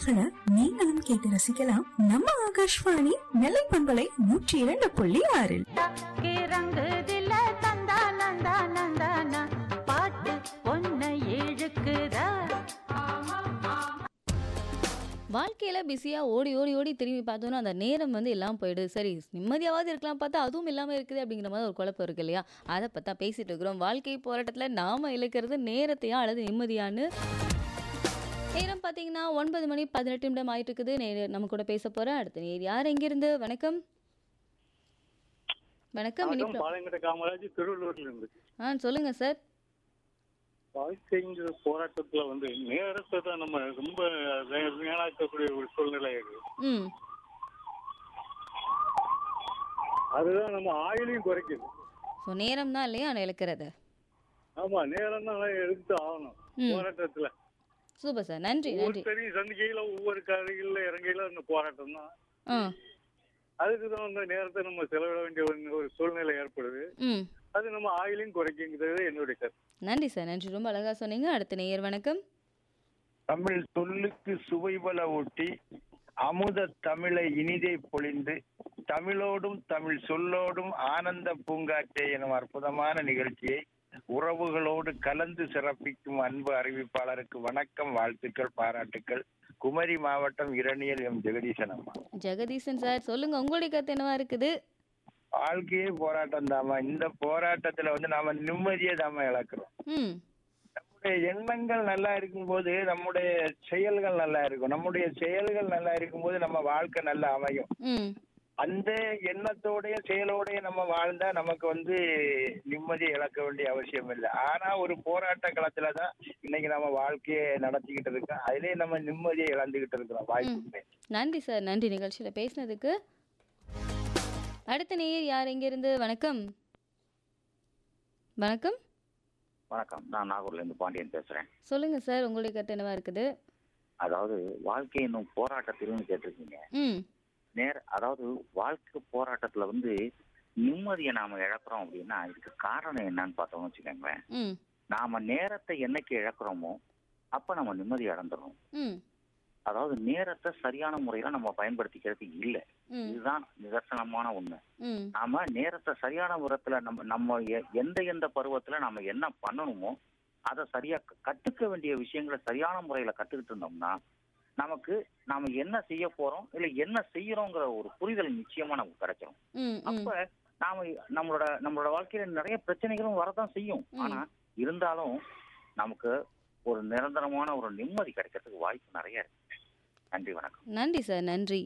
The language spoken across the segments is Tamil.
பாடல்களை நீங்களும் கேட்டு ரசிக்கலாம் நம்ம ஆகாஷ்வாணி நெல்லை பண்பலை நூற்றி இரண்டு புள்ளி ஆறில் கிறங்குதில்ல தந்தா நந்தா நந்தானா பாட்டு பொன்னை இழுக்குதா வாழ்க்கையில பிஸியா ஓடி ஓடி ஓடி திரும்பி பார்த்தோன்னா அந்த நேரம் வந்து எல்லாம் போயிடுது சரி நிம்மதியாவது இருக்கலாம் பார்த்தா அதுவும் இல்லாம இருக்குது அப்படிங்கிற மாதிரி ஒரு குழப்பம் இருக்கு இல்லையா அதை பத்தா பேசிட்டு இருக்கிறோம் வாழ்க்கை போராட்டத்துல நாம இழக்கிறது நேரத்தையா அல்லது நிம்மதியான்னு நேரம் பார்த்தீங்கன்னா ஒன்பது மணி பதினெட்டு நிமிடம் ஆயிட்டு இருக்குது நேரு நம்ம கூட பேச போற அடுத்த நேர் யார் எங்கிருந்து வணக்கம் வணக்கம் வணக்கம் இனிப்பு பாளையங்கோட்டை காமராஜ் திருவள்ளூர்ல இருந்து ஆ சொல்லுங்க சார் வாழ்க்கைங்கிற போராட்டத்துல வந்து நேரத்தை தான் நம்ம ரொம்ப வே- வீணாக்கக்கூடிய ஒரு சூழ்நிலை இருக்கு ம் அதுதான் நம்ம ஆயுளையும் குறைக்குது ஸோ நேரம் தான் இல்லையா இழக்கிறது ஆமா நேரம் தான் எடுத்து ஆகணும் ம். போராட்டத்துல சூப்பர் சார் நன்றி நன்றி ஒவ்வொருத்தரையும் சந்திக்கையில ஒவ்வொரு கதைகள்ல இறங்கையில அந்த போராட்டம் தான் ஆ அதுக்கு தான் அந்த நேரத்தை நம்ம செலவிட வேண்டிய ஒரு- ஒரு சூழ்நிலை ஏற்படுது ம் அது நம்ம ஆயுளையும் குறைக்குங்கிறது என்னுடைய கருத்து நன்றி சார் நன்றி ரொம்ப அழகா சொன்னீங்க அடுத்த நேயர் வணக்கம் தமிழ் சொல்லுக்கு சுவைபல ஊட்டி அமுத தமிழை இனிதை பொழிந்து தமிழோடும் தமிழ் சொல்லோடும் ஆனந்த பூங்காற்றே எனும் அற்புதமான நிகழ்ச்சியை உறவுகளோடு கலந்து சிறப்பிக்கும் அன்பு அறிவிப்பாளருக்கு வணக்கம் வாழ்த்துக்கள் பாராட்டுக்கள் குமரி மாவட்டம் இரணியல் எம் ஜெகதீசன் அம்மா ஜெகதீசன் சார் சொல்லுங்க உங்களுடைய கருத்து என்னவா இருக்குது வாழ்க்கையே போராட்டம் தாமா இந்த போராட்டத்துல வந்து நாம நிம்மதியை தாமா இழக்கிறோம் ம் நம்முடைய எண்ணங்கள் நல்லா இருக்கும்போது நம்முடைய செயல்கள் நல்லா இருக்கும் நம்முடைய செயல்கள் நல்லா இருக்கும்போது நம்ம வாழ்க்கை நல்லா அமையும் ம் அந்த எண்ணத்தோடைய செயலோடைய நம்ம வாழ்ந்தா நமக்கு வந்து நிம்மதி இழக்க வேண்டிய அவசியம் இல்லை ஆனா ஒரு போராட்ட களத்துல தான் இன்னைக்கு நம்ம வாழ்க்கையை நடத்திக்கிட்டு இருக்கோம் அதுலயே நம்ம நிம்மதியை இழந்துகிட்டு இருக்கிறோம் வாய்ப்பு இல்லை. நன்றி சார் நன்றி நிகழ்ச்சியில பேசினதுக்கு அடுத்த நேயர் யார் எங்கிருந்து வணக்கம் வணக்கம் வணக்கம் நான் நாகூர்ல இருந்து பாண்டியன் பேசுறேன் சொல்லுங்க சார் உங்களுடைய கருத்து என்னவா இருக்குது அதாவது வாழ்க்கை என்னும் போராட்டத்திலும் கேட்டிருக்கீங்க ம் நேர அதாவது வாழ்க்கை போராட்டத்துல வந்து நிம்மதியை நாம இழக்கிறோம் அப்படின்னா இதுக்கு காரணம் என்னன்னு பார்த்தோம்னு வச்சுக்கோங்களேன் ம் நாம நேரத்தை என்னைக்கு இழக்கிறோமோ அப்ப நம்ம நிம்மதி இழந்துடும் ம் அதாவது நேரத்தை சரியான முறையில நம்ம பயன்படுத்திக்கிறது இல்லை ம் இதுதான் நிதர்சனமான உண்மை ம் நாம நேரத்தை சரியான முறத்துல நம்ம நம்ம எ- எந்த எந்த பருவத்துல நம்ம என்ன பண்ணணுமோ அதை சரியா க- கத்துக்க வேண்டிய விஷயங்களை சரியான முறையில கத்துக்கிட்டு இருந்தோம்னா நமக்கு நாம என்ன செய்ய போறோம் இல்ல என்ன செய்யறோங்கிற ஒரு புரிதல் நிச்சயமா நமக்கு கிடைச்சிடும் ம் ம் அப்ப நாம நம்மளோட நம்மளோட வாழ்க்கையில நிறைய பிரச்சனைகளும் வரதான் செய்யும் ம். ஆனா இருந்தாலும் நமக்கு ஒரு நிரந்தரமான ஒரு நிம்மதி கிடைக்கிறதுக்கு வாய்ப்பு நிறைய இருக்கு நன்றி வணக்கம் நன்றி சார் நன்றி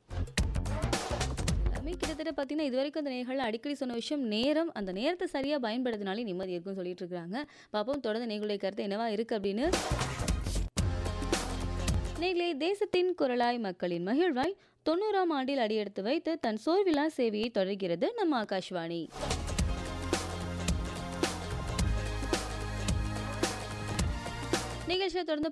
எல்லாமே கிட்டத்தட்ட பார்த்தீங்கன்னா இது வரைக்கும் அந்த நேர்கள் அடிக்கடி சொன்ன விஷயம் நேரம் அந்த நேரத்தை சரியாக பயன்படுத்தினாலே நிம்மதி இருக்குன்னு சொல்லிட்டு இருக்காங்க பார்ப்போம் தொடர்ந்து நேர்களுடைய கருத்து என்னவா இருக்கு அப்படின்னு நேர்களே தேசத்தின் குரலாய் மக்களின் மகிழ்வாய் தொண்ணூறாம் ஆண்டில் அடியெடுத்து வைத்து தன் சோர்விலா சேவையை தொடர்கிறது நம்ம ஆகாஷ்வாணி நிகழ்ச்சியை தொடர்ந்து